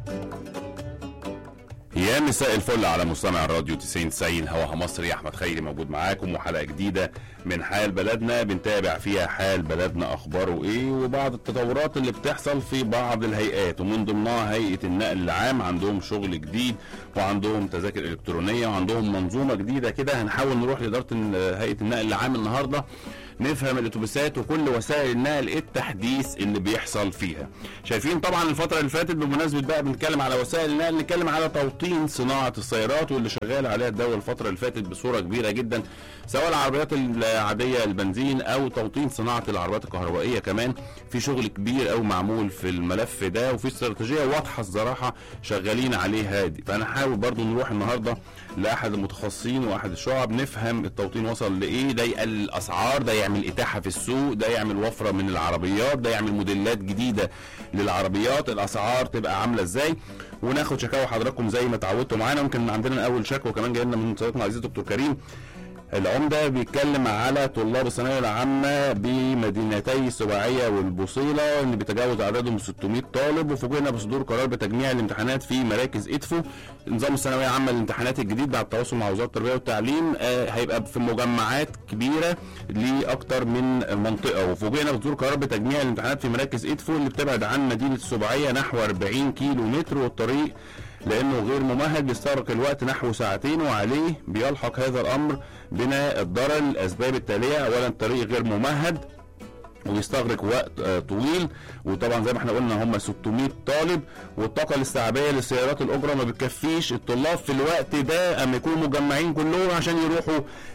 يا مساء الفل على مستمع الراديو 90 90 هواها مصري احمد خيري موجود معاكم وحلقه جديده من حال بلدنا بنتابع فيها حال بلدنا اخباره ايه وبعض التطورات اللي بتحصل في بعض الهيئات ومن ضمنها هيئه النقل العام عندهم شغل جديد وعندهم تذاكر الكترونيه وعندهم منظومه جديده كده هنحاول نروح لاداره هيئه النقل العام النهارده نفهم الاتوبيسات وكل وسائل النقل ايه التحديث اللي بيحصل فيها شايفين طبعا الفتره اللي فاتت بمناسبه بقى بنتكلم على وسائل النقل نتكلم على توطين صناعه السيارات واللي شغال عليها الدوله الفتره اللي فاتت بصوره كبيره جدا سواء العربيات العاديه البنزين او توطين صناعه العربيات الكهربائيه كمان في شغل كبير قوي معمول في الملف ده وفي استراتيجيه واضحه الصراحه شغالين عليها دي فانا حاول برضو نروح النهارده لاحد المتخصصين واحد الشعب نفهم التوطين وصل لايه ده يقلل الاسعار ده يعمل اتاحه في السوق ده يعمل وفره من العربيات ده يعمل موديلات جديده للعربيات الاسعار تبقى عامله ازاي وناخد شكاوى حضراتكم زي ما اتعودتوا معانا ممكن عندنا اول شكوى كمان جاي لنا من صديقنا العزيز دكتور كريم العمده بيتكلم على طلاب الثانويه العامه بمدينتي السباعيه والبوصيله اللي بيتجاوز عددهم 600 طالب وفوجئنا بصدور قرار بتجميع الامتحانات في مراكز ادفو نظام الثانويه العامه الامتحانات الجديد بعد التواصل مع وزاره التربيه والتعليم آه هيبقى في مجمعات كبيره لاكثر من منطقه وفوجئنا بصدور قرار بتجميع الامتحانات في مراكز ادفو اللي بتبعد عن مدينه السباعيه نحو 40 كيلو متر والطريق لانه غير ممهد بيستغرق الوقت نحو ساعتين وعليه بيلحق هذا الامر بنا الضرر الاسباب التاليه اولا الطريق غير ممهد ويستغرق وقت طويل وطبعا زي ما احنا قلنا هم 600 طالب والطاقه الاستيعابيه للسيارات الاجره ما بتكفيش الطلاب في الوقت ده اما يكونوا مجمعين كلهم عشان يروحوا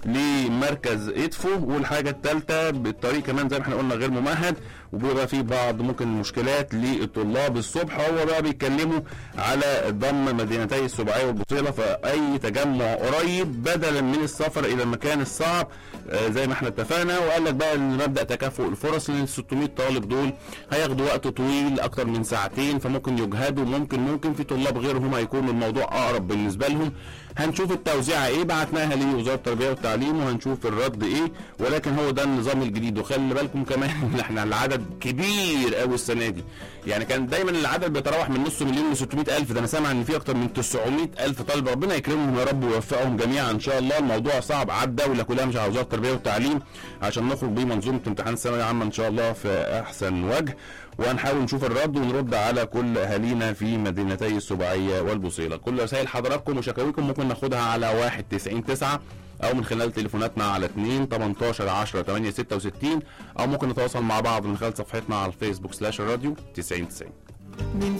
لمركز ادفو والحاجه الثالثه بالطريق كمان زي ما احنا قلنا غير ممهد وبيبقى في بعض ممكن مشكلات للطلاب الصبح هو بقى بيتكلموا على ضم مدينتي السباعيه والبصيله فاي تجمع قريب بدلا من السفر الى المكان الصعب زي ما احنا اتفقنا وقال لك بقى ان مبدا تكافؤ الفرص لل 600 طالب دول هياخدوا وقت طويل اكتر من ساعتين فممكن يجهدوا ممكن ممكن في طلاب غيرهم هيكون الموضوع اقرب بالنسبه لهم هنشوف التوزيعه ايه بعتناها لوزاره التربيه والتعليم وهنشوف الرد ايه ولكن هو ده النظام الجديد وخلي بالكم كمان ان احنا العدد كبير قوي السنه دي يعني كان دايما العدد بيتراوح من نص مليون ل 600 الف ده انا سامع ان في اكتر من 900 الف طالب ربنا يكرمهم يا رب ويوفقهم جميعا ان شاء الله الموضوع صعب على الدوله كلها مش على وزاره التربيه والتعليم عشان نخرج بمنظومه امتحان الثانويه العامه ان شاء الله في احسن وجه وهنحاول نشوف الرد ونرد على كل اهالينا في مدينتي السباعيه والبوصيله كل رسائل حضراتكم وشكاويكم ممكن ناخدها على 1 90 9 او من خلال تليفوناتنا على 2 18 10 8 66 او ممكن نتواصل مع بعض من خلال صفحتنا على الفيسبوك سلاش الراديو 90 90